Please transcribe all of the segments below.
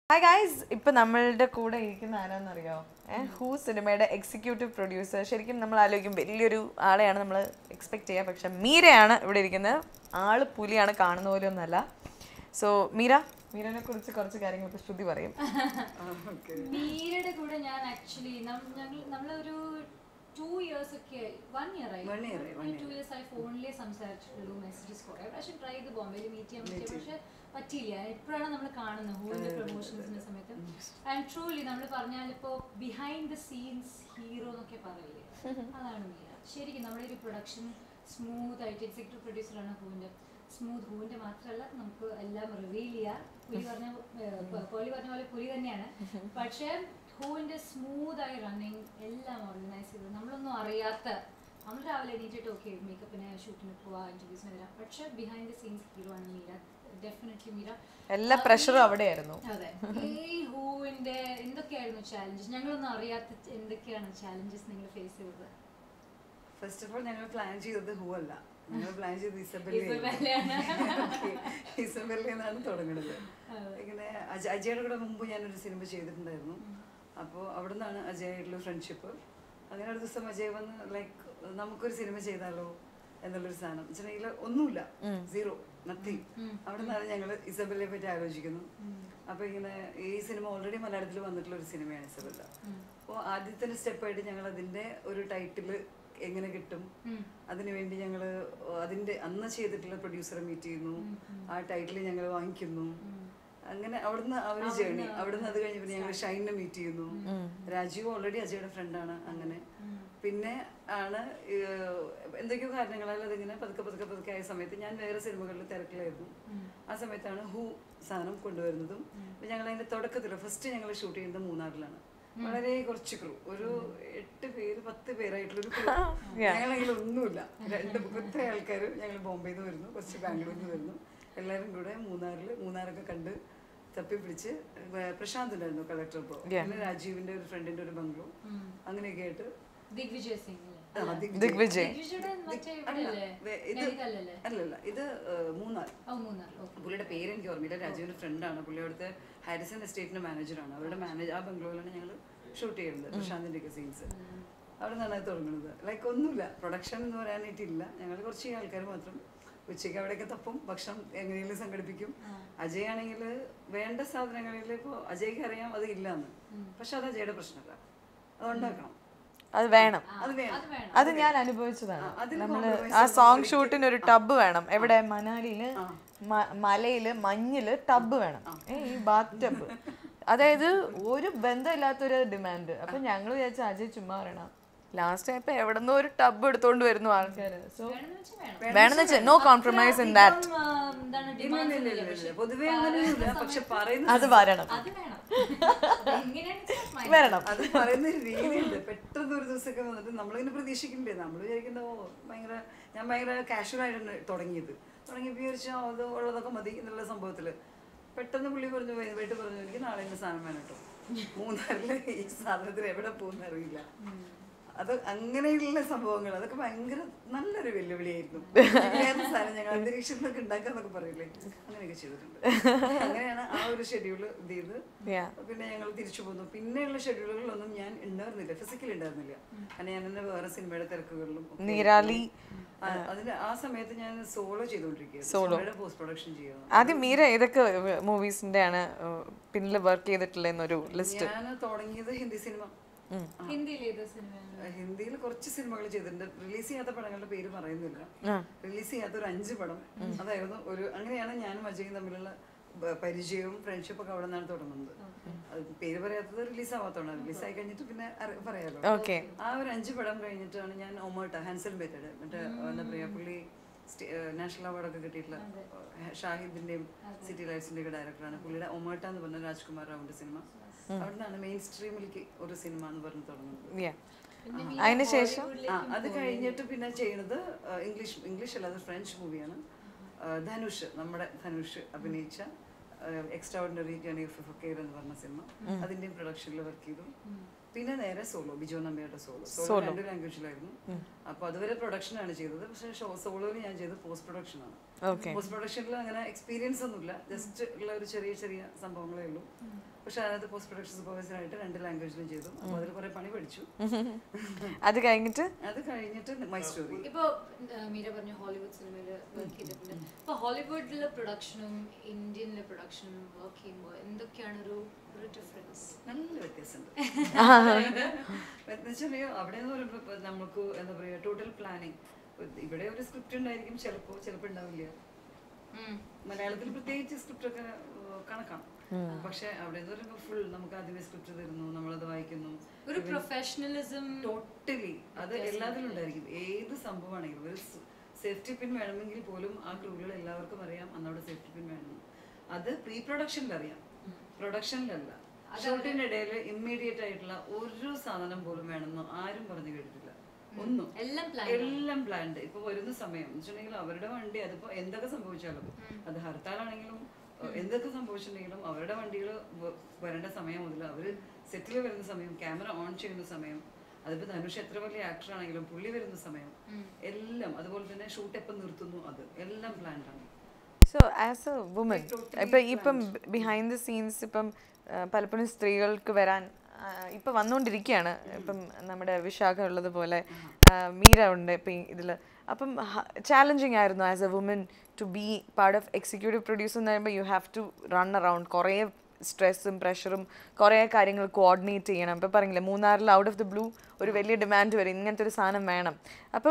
Hi guys ഇപ്പൊ നമ്മളുടെ കൂടെ ഇരിക്കുന്ന ആരാന്നറിയോ ഏഹ് ഹൂ സിനിമയുടെ എക്സിക്യൂട്ടീവ് പ്രൊഡ്യൂസർ ശരിക്കും നമ്മൾ ആലോചിക്കും വലിയൊരു ആളെയാണ് നമ്മൾ എക്സ്പെക്ട് ചെയ്യുക പക്ഷെ മീരയാണ് ഇവിടെ ഇരിക്കുന്നത് ആള് പുലിയാണ് കാണുന്ന പോലെ ഒന്നല്ല സോ മീര മീരനെ കുറിച്ച് കുറച്ച് കാര്യങ്ങൾ ഇപ്പൊ ശ്രുതി പറയും മീരയുടെ കൂടെ ഞാൻ ആക്ച്വലി ഞങ്ങൾ നമ്മളൊരു ടു ഇയേഴ്സ് ഒക്കെ വൺ ഇയർ ആയി One year ആയി, one ടു ഇയേഴ്സ് ആയി ഫോണിലേ സംസാരിച്ചിട്ടുള്ളൂ മെസ്സേജസ് കുറെ പ്രാവശ്യം ട്രൈ ചെയ്ത് ബോംബെയിൽ മീറ്റ് ചെയ്യാൻ പറ്റിയ പക്ഷെ പറ്റിയില്ല ഇപ്പോഴാണ് നമ്മൾ കാണുന്നത് ഹൂവിന്റെ പ്രൊമോഷൻസിന്റെ സമയത്ത് ആൻഡ് ട്രൂലി നമ്മൾ പറഞ്ഞാൽ ഇപ്പോ ബിഹൈൻഡ് ദ സീൻസ് ഹീറോ എന്നൊക്കെ പറയില്ലേ അതാണ് മീര ശരിക്കും നമ്മുടെ ഒരു പ്രൊഡക്ഷൻ സ്മൂത്ത് ആയിട്ട് എക്സിക്യൂട്ടീവ് പ്രൊഡ്യൂസറാണ് ഹൂവിന്റെ സ്മൂത്ത് ഹൂവിന്റെ മാത്രമല്ല നമുക്ക് എല്ലാം റിവീൽ ചെയ്യാം പുലി പറഞ്ഞ കോഹ്ലി പറഞ്ഞ പോലെ പുലി തന്നെയാണ് പക്ഷേ ഹൂവിന്റെ സ്മൂത്ത് ആയി റണ്ണിങ് എല്ലാം ഓർഗനൈസ് ചെയ്ത് നമ്മളൊന്നും അറിയാത്ത നമ്മൾ രാവിലെ എണീറ്റിട്ട് ഓക്കെ മേക്കപ്പിന് ഷൂട്ടിന് പോവാ ഇന്റർവ്യൂസിന് വരാം പക്ഷെ ബിഹൈൻഡ് ദ സീൻസ് ഹീറോ ആണ് മീര ഡെഫിനറ്റ്ലി മീര എല്ലാ പ്രഷറും അവിടെയായിരുന്നു അതെ ഈ ഹൂവിന്റെ എന്തൊക്കെയായിരുന്നു ചാലഞ്ചസ് ഞങ്ങളൊന്നും അറിയാത്ത എന്തൊക്കെയാണ് ചാലഞ്ചസ് നിങ്ങൾ ഫേസ് ചെയ്തത് ഫസ്റ്റ് ഓഫ് ഓൾ ഞങ്ങൾ പ്ലാൻ ചെയ്തത് ഹൂ അല്ല ഞങ്ങൾ പ്ലാൻ ചെയ്തത് ഇസബെല്ലയാണ്. ഇസബെല്ല എന്നാണ് തുടങ്ങുന്നത് ഇങ്ങനെ അജ- അജയുടെ കൂടെ മുമ്പ് ഞാനൊരു സിനിമ ചെയ്തിട്ടുണ്ടായിരുന്നു അപ്പോൾ അവിടെ നിന്നാണ് അജയായിട്ടുള്ള ഫ്രണ്ട്ഷിപ്പ് അങ്ങനെ ഒരു ദിവസം അജയ് വന്ന് ലൈക്ക് നമുക്കൊരു സിനിമ ചെയ്താലോ എന്നുള്ളൊരു സാധനം വെച്ചിട്ടുണ്ടെങ്കിൽ ഒന്നുമില്ല സീറോ നത്തിങ് അവിടെ നിന്നാണ് ഞങ്ങൾ ഇസബെല്ലയെ പറ്റി ആലോചിക്കുന്നു അപ്പൊ ഇങ്ങനെ ഈ സിനിമ ഓൾറെഡി മലയാളത്തിൽ വന്നിട്ടുള്ള ഒരു സിനിമയാണ് ഇസബെല്ല അപ്പോൾ ആദ്യത്തെ സ്റ്റെപ്പായിട്ട് ഞങ്ങൾ അതിന്റെ ഒരു ടൈറ്റിൽ എങ്ങനെ കിട്ടും അതിനുവേണ്ടി ഞങ്ങൾ അതിന്റെ അന്ന് ചെയ്തിട്ടുള്ള പ്രൊഡ്യൂസറെ മീറ്റ് ചെയ്യുന്നു ആ ടൈറ്റിൽ ഞങ്ങൾ വാങ്ങിക്കുന്നു അങ്ങനെ അവിടുന്ന് ആ ഒരു ജേണി അവിടുന്ന് അത് കഴിഞ്ഞ് പിന്നെ ഞങ്ങൾ ഷൈനെ മീറ്റ് ചെയ്യുന്നു രാജീവ് ഓൾറെഡി അജയുടെ ഫ്രണ്ടാണ് അങ്ങനെ പിന്നെ ആണ് ഏഹ്, എന്തൊക്കെയോ കാരണങ്ങളാൽ അതിങ്ങനെ പതുക്കെ പതുക്കെ പതുക്കെ ആയ സമയത്ത് ഞാൻ വേറെ സിനിമകളിൽ തിരക്കിലായിരുന്നു ആ സമയത്താണ് ഹൂ സാധനം കൊണ്ടുവരുന്നതും അപ്പൊ ഞങ്ങൾ അതിന്റെ തുടക്കത്തിൽ ഫസ്റ്റ് ഞങ്ങൾ ഷൂട്ട് ചെയ്യുന്നത് മൂന്നാറിലാണ് വളരെ കുറച്ച് ക്രൂ ഒരു എട്ട് പേര് പത്ത് പേരായിട്ടുള്ള ഒരു ക്രൂ ഞങ്ങളതിൽ ഒന്നുമില്ല രണ്ട് ഇത്ര ആൾക്കാർ ഞങ്ങൾ ബോംബെയിൽ നിന്ന് വരുന്നു കുറച്ച് ബാംഗ്ലൂരിൽ നിന്ന് വരുന്നു എല്ലാവരും കൂടെ മൂന്നാറിൽ മൂന്നാറൊക്കെ കണ്ട് തപ്പി പിടിച്ച് വേ- പ്രശാന്ത് ഉണ്ടായിരുന്നു കളക്ടർ ഇപ്പോൾ പിന്നെ രാജീവിന്റെ ഒരു ഫ്രണ്ടിന്റെ ഒരു ബംഗ്ലോ അങ്ങനെയൊക്കെ ആയിട്ട് ദിഗ്വിജയ് സിംഗ് അല്ലേ? ആ, ദിഗ്വിജയ്. ദിഗ്വിജയ് ദിഗ്വിജയുടെ മറ്റേ അല്ല, ഇവിടെയല്ലേ? വേ- ഇത് നെല്ലിക്കല്ലല്ലേ? അല്ലല്ല ഇത് ഏഹ്, മൂന്നാർ ഓ മൂന്നാർ ഓക്കെ പുള്ളിയുടെ പേര് എനിക്ക് ഓർമ്മയില്ല രാജീവിന്റെ ഫ്രണ്ടാണ് പുള്ളി അവിടുത്തെ ഹാരിസൺ എസ്റ്റേറ്റിന്റെ മാനേജറാണ് അവരുടെ മാനേജർ ആ ബംഗ്ലോയിലാണ് ഞങ്ങൾ ഷൂട്ട് ചെയ്യുന്നത് പ്രശാന്തിന്റെ ഒക്കെ സീൻസ് അവിടെ നിന്നാണ് അത് തുടങ്ങുന്നത് ലൈക്ക് ഒന്നുമില്ല പ്രൊഡക്ഷൻ എന്ന് പറയാനായിട്ടില്ല ഞങ്ങൾ കുറച്ച് ആൾക്കാർ മാത്രം ഉച്ചയ്ക്ക് അവിടെയൊക്കെ തപ്പും ഭക്ഷണം എങ്ങനെയെങ്കിലും സംഘടിപ്പിക്കും അജയ് ആണെങ്കിൽ വേണ്ട സാധനങ്ങളിൽ ഇപ്പോൾ അജയ്ക്ക് അറിയാം അത് ഇല്ലാന്ന് പക്ഷെ അത് അജയുടെ പ്രശ്നമല്ല അത് ഉണ്ടാക്കണം അത് വേണം അത് വേണം അത് വേണം അത് ഞാൻ അനുഭവിച്ചതാണ് ആ, അതിൽ നമ്മള് compromise ആ ഒന്നും സോങ് ഷൂട്ടിന് ഒരു ടബ് വേണം എവിടെ മനാലിയില് മ- മലയില് മഞ്ഞില് ടബ് വേണം ഏ, ഈ ബാത്ത് ടബ് അതായത് ഒരു ബന്ധമില്ലാത്തൊരു ഡിമാൻഡ് അപ്പൊ ഞങ്ങൾ വിചാരിച്ച അജയ് ചുമ്മാ പറയണം ലാസ്റ്റ് ആയപ്പോ എവിടെന്നോ ഒരു ടബ് എടുത്തോണ്ട് വരുന്നു ആൾക്കാര് സോ വേണമെന്ന് വെച്ചാൽ വേണം വേണമെന്ന് വെച്ചാൽ നോ കോംപ്രമൈസ് ഇൻ ദാറ്റ് ഇപ്പം, ആ, എന്താണ് ഇല്ല, demands ഇല്ല, ഇല്ല, ഒന്നുമില്ല. ഇല്ല, പക്ഷെ ഇല്ല. പൊതുവേ അങ്ങനെയൊന്നുമില്ല പക്ഷെ പറയുന്ന അത് വരണം അത് വേണം അത് എങ്ങനെയാണെന്ന് വെച്ചാൽ mind. വരണം അത് പറയുന്ന ഒരു രീതിയുണ്ട് പെട്ടെന്ന് ഒരു ദിവസമൊക്കെ വന്നിട്ട് നമ്മളിങ്ങനെ പ്രതീക്ഷിക്കില്ലേ നമ്മൾ വിചാരിക്കുന്ന ഓ ഭയങ്കര ഞാൻ ഭയങ്കര കാഷ്വൽ ആയിട്ടാണ് തുടങ്ങിയത് തുടങ്ങിയപ്പോൾ വിചാരിച്ചു "ആ, അത് ഉള്ളതൊക്കെ മതി എന്നുള്ള സംഭവത്തില് പെട്ടെന്ന് പുള്ളി പറഞ്ഞു "വൈ- വീട്ടിൽ പറഞ്ഞു എനിക്ക് നാളെ ഇന്ന സാധനം വേണം കേട്ടോ മൂന്നാറില് ഈ സാധനത്തിന് എവിടെ പോകുന്ന അറിയില്ല അത് അങ്ങനെയുള്ള സംഭവങ്ങൾ അതൊക്കെ ഭയങ്കര നല്ലൊരു വെല്ലുവിളിയായിരുന്നു വേറെ സാധനം ഞങ്ങൾ അന്തരീക്ഷത്തിലൊക്കെ ഉണ്ടാക്കാന്നൊക്കെ പറയില്ലേ അങ്ങനെയൊക്കെ ചെയ്തിട്ടുണ്ട് അങ്ങനെയാണ് ആ ഒരു ഷെഡ്യൂൾ ഇത് ചെയ്ത് Yeah. പിന്നെ ഞങ്ങൾ തിരിച്ചു പോന്നു പിന്നെയുള്ള ഷെഡ്യൂളുകളിലൊന്നും ഞാൻ ഉണ്ടായിരുന്നില്ല ഫിസിക്കലി ഉണ്ടായിരുന്നില്ല കാരണം ഞാൻ എന്നെ വേറെ സിനിമയുടെ തിരക്കുകളിലും ഒക്കെ നീരാളി ആ, അതിന് ആ സമയത്ത് ഞാൻ സോളോ ചെയ്തുകൊണ്ടിരിക്കുകയായിരുന്നു പോസ്റ്റ് പ്രൊഡക്ഷൻ ചെയ്യുന്നത് ആദ്യം മീര ഏതൊക്കെ മൂവീസിന്റെ ആണ് പിന്നിൽ വർക്ക് ചെയ്തിട്ടുള്ള എന്നൊരു ലിസ്റ്റ് ഞാൻ തുടങ്ങിയത് ഹിന്ദി സിനിമ ഹിന്ദിയിൽ ഏത് സിനിമയാണ് ഹിന്ദിയിൽ കുറച്ച് സിനിമകൾ ചെയ്തിട്ടുണ്ട് റിലീസ് ചെയ്യാത്ത പടങ്ങളുടെ പേര് പറയുന്നില്ല റിലീസ് ചെയ്യാത്ത ഒരു അഞ്ച് പടം അതായിരുന്നു ഒരു അങ്ങനെയാണ് ഞാനും അജയും തമ്മിലുള്ള ബ- പരിചയവും ഫ്രണ്ട്ഷിപ്പ് ഒക്കെ അവിടെ നിന്നാണ് തുടങ്ങുന്നത് അത് പേര് പറയാത്തത് റിലീസ് ആവാത്തോണ്ട് റിലീസ് ആയി കഴിഞ്ഞിട്ട് പിന്നെ അറി- പറയാലോ ഓക്കെ ആ ഒരു അഞ്ച് പടം കഴിഞ്ഞിട്ടാണ് ഞാൻ ഒമോട്ട ഹാൻസൽ ബേറ്റഡ് മറ്റേ എന്താ പറയാ പുള്ളി നാഷണൽ അവാർഡൊക്കെ കിട്ടിയിട്ടുള്ള ഏഹ്, ഷാഹിദിന്റെയും സിറ്റി ലൈറ്റ്സിന്റെ ഒക്കെ ഡയറക്ടറാണ് പുള്ളിയുടെ ഒമോട്ട എന്ന് പറഞ്ഞ രാജ്കുമാർ റാവുന്റെ സിനിമ അവിടെ നിന്നാണ് മെയിൻ സ്ട്രീമിലേക്ക് ഒരു സിനിമ എന്ന് പറഞ്ഞ് തുടങ്ങുന്നത് അതിനുശേഷം ആ അത് കഴിഞ്ഞിട്ട് പിന്നെ ചെയ്യുന്നത് ആ, ഇംഗ്ലീഷ് ഇംഗ്ലീഷ് അല്ലാതെ ഫ്രഞ്ച് മൂവിയാണ് ധനുഷ് നമ്മുടെ ധനുഷ് അഭിനയിച്ച extraordinary journey of Fakir എന്ന് പറഞ്ഞ സിനിമ അതിന്റെയും പ്രൊഡക്ഷനിൽ വർക്ക് ചെയ്തു പിന്നെ നേരെ സോളോ ബിജോ നമ്പിയുടെ സോളോ സോളോ രണ്ട് ലാംഗ്വേജിലായിരുന്നു അപ്പൊ അതുവരെ പ്രൊഡക്ഷനാണ് ചെയ്തത് പക്ഷേ സോളോയിൽ ഞാൻ ചെയ്തത് പോസ്റ്റ് പ്രൊഡക്ഷൻ ആണ് Okay. പോസ്റ്റ് പ്രൊഡക്ഷനിൽ അങ്ങനെ എക്സ്പീരിയൻസ് ഒന്നുമില്ല ജസ്റ്റ് ഉള്ള ഒരു ചെറിയ ചെറിയ സംഭവങ്ങളേ ഉള്ളൂ പക്ഷെ അതിനകത്ത് പോസ്റ്റ് പ്രൊഡക്ഷൻ സൂപ്പർവൈസർ ആയിട്ട് രണ്ട് ലാംഗ്വേജിലും ചെയ്തു അപ്പോൾ അതിൽ കുറെ പണി പഠിച്ചു അത് കഴിഞ്ഞിട്ട് അത് കഴിഞ്ഞിട്ട് മൈ സ്റ്റോറി ഇപ്പൊ ആ, മീര പറഞ്ഞു ഹോളിവുഡ് സിനിമയിൽ വർക്ക് ചെയ്തിട്ടുണ്ട് ഇപ്പൊ ഹോളിവുഡിലെ പ്രൊഡക്ഷനും ഇന്ത്യനിലെ പ്രൊഡക്ഷനും വർക്ക് ചെയ്യുമ്പോൾ എന്തൊക്കെയാണ് ഒരു ഒരു ഡിഫറൻസ് നല്ല വ്യത്യാസമുണ്ട് എന്നുവെച്ചാൽ അവിടെ എന്ന് പറയുമ്പോൾ ഇപ്പൊ നമുക്ക് എന്താ പറയുക ടോട്ടൽ പ്ലാനിങ് ഇവിടെ ഒരു സ്ക്രിപ്റ്റ് ഉണ്ടായിരിക്കും ചിലപ്പോൾ ചിലപ്പോൾ ഉണ്ടാവില്ല മലയാളത്തിൽ പ്രത്യേകിച്ച് സ്ക്രിപ്റ്റ് ഒക്കെ ഏഹ്, കണക്കാണ് പക്ഷെ അവിടെ എന്ന് പറയുമ്പോൾ ഫുൾ നമുക്ക് ആദ്യമേ സ്ക്രിപ്റ്റ് തരുന്നു നമ്മളത് വായിക്കുന്നു ഒരു പ്രൊഫഷണലിസം ടോട്ടലി അത് എല്ലാത്തിലും ഉണ്ടായിരിക്കും ഏത് സംഭവമാണെങ്കിലും ഒരു സേഫ്റ്റി പിൻ വേണമെങ്കിൽ പോലും ആ ക്രൂവിൽ എല്ലാവർക്കും അറിയാം അന്നവിടെ സേഫ്റ്റി പിൻ വേണം അത് പ്രീ പ്രൊഡക്ഷനിൽ അറിയാം പ്രൊഡക്ഷനിലല്ല ഷൂട്ടിന്റെ ഇടയിൽ ഇമ്മീഡിയറ്റ് ആയിട്ടുള്ള ഒരു സാധനം പോലും വേണമെന്നോ ആരും പറഞ്ഞു കേട്ടിട്ടില്ല ഒന്നും എല്ലാം plan എല്ലാം പ്ലാൻഡ് ഇപ്പൊ വരുന്ന സമയം എന്ന് വെച്ചിട്ടുണ്ടെങ്കിൽ അവരുടെ വണ്ടി അതിപ്പോ എന്തൊക്കെ സംഭവിച്ചാലും അത് ഹർത്താലാണെങ്കിലും ഏഹ്, എന്തൊക്കെ സംഭവിച്ചിട്ടുണ്ടെങ്കിലും അവരുടെ വണ്ടികൾ വരേണ്ട സമയം മുതൽ അവര് സെറ്റിൽ വരുന്ന സമയം ക്യാമറ ഓൺ ചെയ്യുന്ന സമയം അതിപ്പോ ധനുഷ് എത്ര വലിയ ആക്ടർ ആണെങ്കിലും പുള്ളി വരുന്ന സമയം എല്ലാം അതുപോലെ തന്നെ ഷൂട്ട് എപ്പം നിർത്തുന്നു അത് എല്ലാം പ്ലാൻഡ് ആണ് സോ ആസ് എ വുമൻ ഇപ്പം ഇപ്പം ബിഹൈൻഡ് ദ സീൻസ് ഇപ്പം ആ, പലപ്പോഴും സ്ത്രീകൾക്ക് വരാൻ ആ, ഇപ്പം വന്നുകൊണ്ടിരിക്കുകയാണ് ഇപ്പം നമ്മുടെ വിശാഖ ഉള്ളതുപോലെ ആ, മീര ഉണ്ട് ഇപ്പം ഇതിൽ അപ്പം ചാലഞ്ചിങ് ആയിരുന്നു as a woman to be part of executive producer എന്ന് പറയുമ്പോൾ you have to run around കുറേ സ്ട്രെസ്സും പ്രഷറും കുറേ കാര്യങ്ങൾ കോർഡിനേറ്റ് ചെയ്യണം ഇപ്പം പറഞ്ഞില്ലേ മൂന്നാറിൽ ഔട്ട് ഓഫ് ദി ബ്ലൂ ഒരു വലിയ ഡിമാൻഡ് വരും ഇങ്ങനത്തെ ഒരു സാധനം വേണം അപ്പം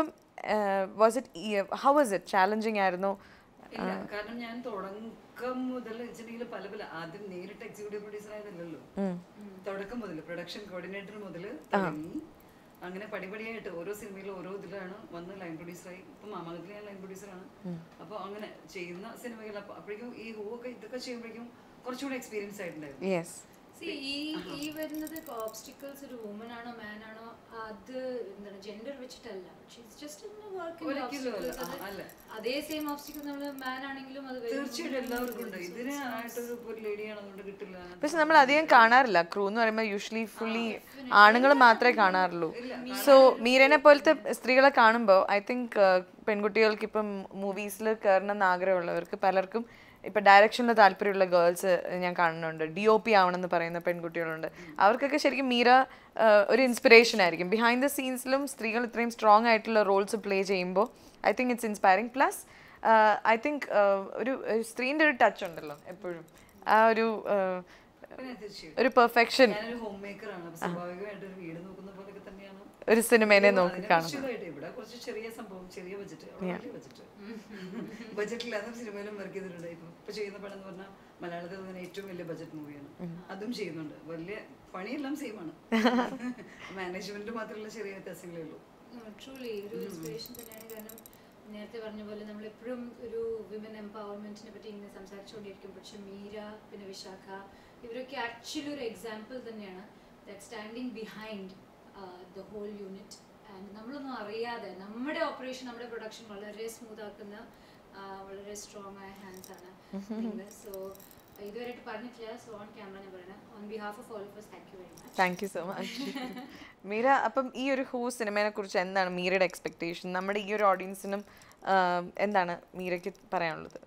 was it how was it challenging ആയിരുന്നു ഇല്ല കാരണം ഞാൻ തുടക്കം മുതൽ വെച്ചിട്ടുണ്ടെങ്കിൽ പല പല ആദ്യം നേരിട്ട് എക്സിക്യൂട്ടീവ് പ്രൊഡ്യൂസർ ആയതല്ലല്ലോ തുടക്കം മുതൽ പ്രൊഡക്ഷൻ കോർഡിനേറ്റർ മുതൽ തുടങ്ങി അങ്ങനെ പടിപടിയായിട്ട് ഓരോ സിനിമയിലും ഓരോ ഇതിലാണ് വന്ന് ലൈൻ പ്രൊഡ്യൂസറായി ഇപ്പൊ മാമാകത്തിൽ ഞാൻ ലൈൻ പ്രൊഡ്യൂസറാണ് അപ്പൊ അങ്ങനെ ചെയ്യുന്ന സിനിമകൾ അപ്പൊ അപ്പോഴേക്കും ഈ ഹൂ ഒക്കെ ഇതൊക്കെ ചെയ്യുമ്പോഴേക്കും കുറച്ചുകൂടെ എക്സ്പീരിയൻസ് ആയിട്ടുണ്ടായിരുന്നു യെസ് See, ഈ ഈ വരുന്നത് ഓബ്സ്റ്റിക്കിൾസ് ഒരു വുമൻ ആണോ മാൻ ആണോ അത് എന്താണ് ജെൻഡർ വെച്ചിട്ടല്ല ജസ്റ്റ് ഒരിക്കലും അല്ല. ആ, അല്ല. അതേ സെയിം ഓബ്സ്റ്റിക്കിൾ നമ്മൾ മാൻ ആണെങ്കിലും അത് വരുമ്പോൾ തീർച്ചയായിട്ടും എല്ലാവർക്കും ഉണ്ട് ഇതിനായിട്ടൊരു ഒരു ലേഡിയാണ് അതുകൊണ്ട് കിട്ടില്ല പക്ഷെ നമ്മൾ അധികം കാണാറില്ല ക്രൂ എന്ന് പറയുമ്പോൾ യൂഷ്വലി ഫുള്ളി ആണുങ്ങൾ മാത്രമേ കാണാറുള്ളൂ സോ മീരനെ പോലത്തെ സ്ത്രീകളെ കാണുമ്പോൾ ഐ തിങ്ക് പെൺകുട്ടികൾക്ക് ഇപ്പം മൂവീസിൽ കയറണം എന്ന് ആഗ്രഹമുള്ളവർക്ക് പലർക്കും ഇപ്പം ഡയറക്ഷനിൽ താല്പര്യമുള്ള ഗേൾസ് ഞാൻ കാണുന്നുണ്ട് ഡി ഒ പി ആവണമെന്ന് പറയുന്ന പെൺകുട്ടികളുണ്ട് അവർക്കൊക്കെ ശരിക്കും മീര ആ, ഒരു ഇൻസ്പിറേഷൻ ആയിരിക്കും ബിഹൈൻഡ് ദ സീൻസിലും സ്ത്രീകൾ ഇത്രയും സ്ട്രോങ് ആയിട്ടുള്ള റോൾസ് പ്ലേ ചെയ്യുമ്പോൾ I think it's inspiring plus I think ഒരു ഒരു സ്ത്രീൻ്റെ ഒരു ടച്ച് ഉണ്ടല്ലോ എപ്പോഴും ആ ഒരു ആ, പിന്നെ തീർച്ചയായിട്ടും ഒരു പെർഫെക്ഷൻ ഞാനൊരു ഹോം മേക്കർ ആണ് അപ്പൊ സ്വാഭാവികമായിട്ട് ഒരു വീട് നോക്കുന്ന പോലെയൊക്കെ തന്നെയാണ് ഒരു സിനിമേനെ നോക്കി അതിനെ കാണും കുറച്ചുകൂടായിട്ട് ഇവിടെ കുറച്ച് ചെറിയ സംഭവം ചെറിയ ബജറ്റ് വലിയ ബജറ്റ് ബജറ്റില്ലാത്ത സിനിമയിലും വർക്ക് ചെയ്തിട്ടുണ്ട് ഇപ്പൊ ഇപ്പൊ ചെയ്യുന്ന പടം എന്ന് പറഞ്ഞാൽ മലയാളത്തിൽ തന്നെ ഏറ്റവും വലിയ ബജറ്റ് മൂവിയാണ് അതും ചെയ്യുന്നുണ്ട് വലിയ പണിയെല്ലാം സെയിം ആണ് മാനേജ്മെന്റ് മാത്രമുള്ള ചെറിയ വ്യത്യാസങ്ങളേ ഉള്ളൂ ട്രൂലി ഒരു ഇൻസ്പിറേഷൻ തന്നെയാണ് കാരണം നേരത്തെ പറഞ്ഞ പോലെ നമ്മൾ എപ്പോഴും ഒരു വിമൻ എംപവർമെന്റിനെ പറ്റി ഇങ്ങനെ സംസാരിച്ചുകൊണ്ടിരിക്കും പക്ഷെ മീര പിന്നെ വിശാഖ ഇവരൊക്കെ ആക്ച്വലി ഒരു എക്സാമ്പിൾ തന്നെയാണ് that standing behind the whole unit and നമ്മളൊന്നും അറിയാതെ നമ്മുടെ ഓപ്പറേഷൻ നമ്മുടെ പ്രൊഡക്ഷൻ വളരെ സ്മൂത്ത് ആക്കുന്ന ആ, വളരെ സ്ട്രോങ് ആയ ഹാൻഡ്സ് ആണ് നിങ്ങൾ സോ ഇതുവരെയായിട്ട് പറഞ്ഞിട്ടില്ല സോ ഓൺ ക്യാമറ ഞാൻ പറയണം on behalf of all of us thank you very much thank you so much Meera അപ്പം ഈ ഒരു ഹൂ സിനിമയെ കുറിച്ച് എന്താണ് മീരയുടെ എക്സ്പെക്ടേഷൻ നമ്മുടെ ഈ ഒരു ഓഡിയൻസിനും എന്താണ് മീരയ്ക്ക് പറയാനുള്ളത്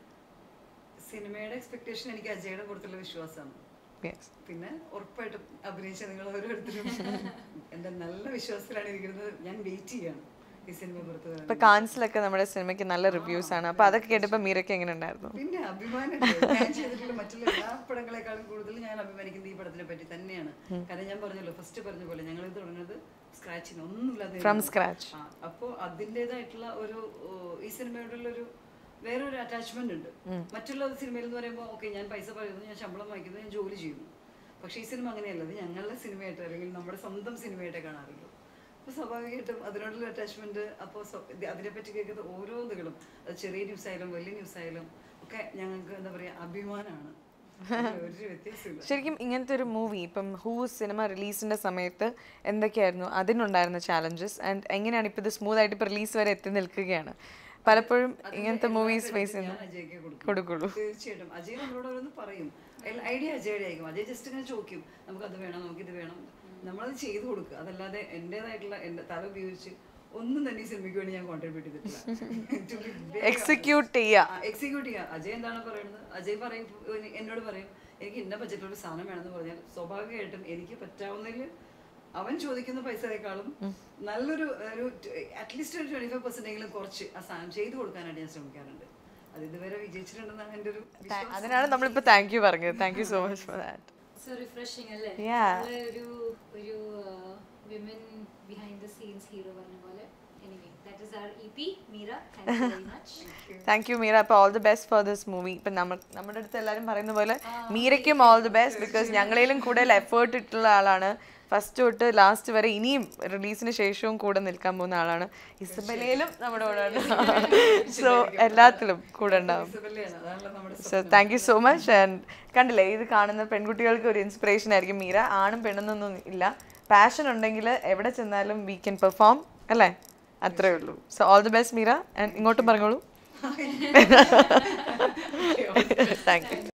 സിനിമയുടെ എക്സ്പെക്ടേഷൻ എനിക്ക് അജയുടെ പുറത്തുള്ള വിശ്വാസമാണ് യെസ് പിന്നെ ഉറപ്പായിട്ടും അഭിനയിച്ച നിങ്ങൾ ഓരോരുത്തരും എന്റെ നല്ല വിശ്വാസത്തിലാണ് ഇരിക്കുന്നത് ഞാൻ വെയിറ്റ് ചെയ്യാണ് ഈ സിനിമ പുറത്തു വരാൻ ഇപ്പൊ കാൻസിലൊക്കെ നമ്മുടെ സിനിമയ്ക്ക് നല്ല റിവ്യൂസ് ആണ് അപ്പൊ അതൊക്കെ കേട്ടപ്പോൾ മീരയ്ക്ക് എങ്ങനെ ഉണ്ടായിരുന്നു പിന്നെ അഭിമാനം ഞാൻ ചെയ്തിട്ടുള്ള മറ്റുള്ള എല്ലാ പടങ്ങളെക്കാളും കൂടുതൽ ഞാൻ അഭിമാനിക്കുന്നത് ഈ പടത്തിനെ പറ്റി തന്നെയാണ് കാരണം ഞാൻ പറഞ്ഞല്ലോ ഫസ്റ്റ് പറഞ്ഞ പോലെ ഞങ്ങൾ ഇത് തുടങ്ങുന്നത് സ്ക്രാച്ചിന് ഒന്നുമില്ലാതെ From scratch. ആ, അപ്പോ അതിൻ്റെതായിട്ടുള്ള ഒരു ഓ, ഈ സിനിമയോടുള്ള ഒരു വേറൊരു അറ്റാച്ച്മെന്റ് ഉണ്ട് മറ്റുള്ള സിനിമയിൽ എന്ന് പറയുമ്പോൾ ഓക്കെ ഞാൻ പൈസ പറയുന്നു ഞാൻ ശമ്പളം വാങ്ങിക്കുന്നു ഞാൻ ജോലി ചെയ്യുന്നു പക്ഷേ ഈ സിനിമ അങ്ങനെയല്ല ഇത് ഞങ്ങളുടെ സിനിമയായിട്ട് അല്ലെങ്കിൽ നമ്മുടെ സ്വന്തം സിനിമയായിട്ടേ കാണാറുള്ളൂ അപ്പോൾ സ്വാഭാവികമായിട്ടും അതിനോടുള്ള അറ്റാച്ച്മെന്റ് അപ്പോൾ അതിനെപ്പറ്റി കേൾക്കുന്ന ഓരോ ഇതുകളും അത് ചെറിയ ന്യൂസ് ആയാലും വലിയ ന്യൂസ് ആയാലും ഒക്കെ ഞങ്ങൾക്ക് എന്താ പറയുക അഭിമാനമാണ് അതിൽ ഒരു വ്യത്യാസമില്ല ശരിക്കും ഇങ്ങനത്തെ ഒരു മൂവി ഇപ്പം ഹൂ സിനിമ റിലീസിന്റെ സമയത്ത് എന്തൊക്കെയായിരുന്നു അതിനുണ്ടായിരുന്ന ചാലഞ്ചസ് ആൻഡ് എങ്ങനെയാണ് ഇപ്പൊ ഇത് സ്മൂത്ത് ആയിട്ട് ഇപ്പൊ റിലീസ് വരെ എത്തി നിൽക്കുകയാണ് പലപ്പോഴും ഇങ്ങനത്തെ മൂവീസ് ഫേസ് ഞാൻ ചെയ്യുന്നു അജയ്ക്ക് കൊടുക്കും കൊടുക്കുള്ളൂ തീർച്ചയായിട്ടും അജയ് നമ്മളോട് ഓരോന്ന് പറയും ഐഡിയ അജയുടെ ആയിരിക്കും അജയ് ജസ്റ്റ് ഇങ്ങനെ ചോദിക്കും നമുക്ക് അത് വേണം നമുക്ക് ഇത് വേണം നമ്മളത് ചെയ്തു കൊടുക്കുക അതല്ലാതെ എൻ്റെതായിട്ടുള്ള എൻ്റെ തല ഉപയോഗിച്ച് ഒന്നും തന്നെ ഈ സിനിമയ്ക്ക് വേണ്ടി ഞാൻ കോൺട്രിബ്യൂട്ട് ചെയ്തിട്ടില്ല എക്സിക്യൂട്ട് ചെയ്യാ എക്സിക്യൂട്ട് ചെയ്യാം അജയ് എന്താണ് പറയുന്നത് അജയ് പറയും എനി- എന്നോട് പറയും എനിക്ക് ഇന്ന ബഡ്ജറ്റിൽ ഒരു സാധനം വേണമെന്ന് പറഞ്ഞാൽ സ്വാഭാവികമായിട്ടും എനിക്ക് പറ്റാവുന്നതിൽ അവൻ ചോദിക്കുന്ന പൈസയേക്കാളും നല്ലൊരു ഒരു അറ്റ്ലീസ്റ്റ് ഒരു ട്വന്റി ഫൈവ് പെർസെന്റ് എങ്കിലും കുറച്ച് ആ സാധനം ചെയ്തു കൊടുക്കാനായിട്ട് ഞാൻ ശ്രമിക്കാറുണ്ട് അത് ഇതുവരെ വിജയിച്ചിട്ടുണ്ടെന്നാണ് എൻ്റെ ഒരു താ- അതിനാണ് നമ്മളിപ്പോ താങ്ക് യു പറഞ്ഞത് thank you so much for that so refreshing അല്ലേ Yeah. നമ്മള് ഒരു ഒരു women behind the scenes hero പറഞ്ഞ പോലെ anyway that is R E P Meera thank you very much thank you Meera അപ്പോൾ all the best for this movie ഇപ്പം നമ്മൾ നമ്മുടെ അടുത്ത് എല്ലാവരും പറയുന്ന പോലെ മീരയ്ക്കും ഓൾ ദി ബെസ്റ്റ് ബിക്കോസ് ഞങ്ങളേലും കൂടുതൽ എഫേർട്ട് ഇട്ടുള്ള ആളാണ് ഫസ്റ്റ് തൊട്ട് ലാസ്റ്റ് വരെ ഇനിയും റിലീസിന് ശേഷവും കൂടെ നിൽക്കാൻ പോകുന്ന ആളാണ് ഇസബലയിലും നമ്മുടെ കൂടെ ഉണ്ടാവും സോ എല്ലാത്തിലും കൂടെ ഉണ്ടാവും ഇസബെല്ലയാണ്. അതാണല്ലോ നമ്മുടെ so thank you so much and കണ്ടില്ലേ ഇത് കാണുന്ന പെൺകുട്ടികൾക്ക് ഒരു ഇൻസ്പിറേഷൻ ആയിരിക്കും മീര ആണും പെണ്ണെന്നൊന്നും ഇല്ല പാഷൻ ഉണ്ടെങ്കിൽ എവിടെ ചെന്നാലും വി ക്യാൻ പെർഫോം അല്ലേ അത്രേ ഉള്ളൂ so all the best Meera and ഇങ്ങോട്ടും പറഞ്ഞോളൂ താങ്ക് യു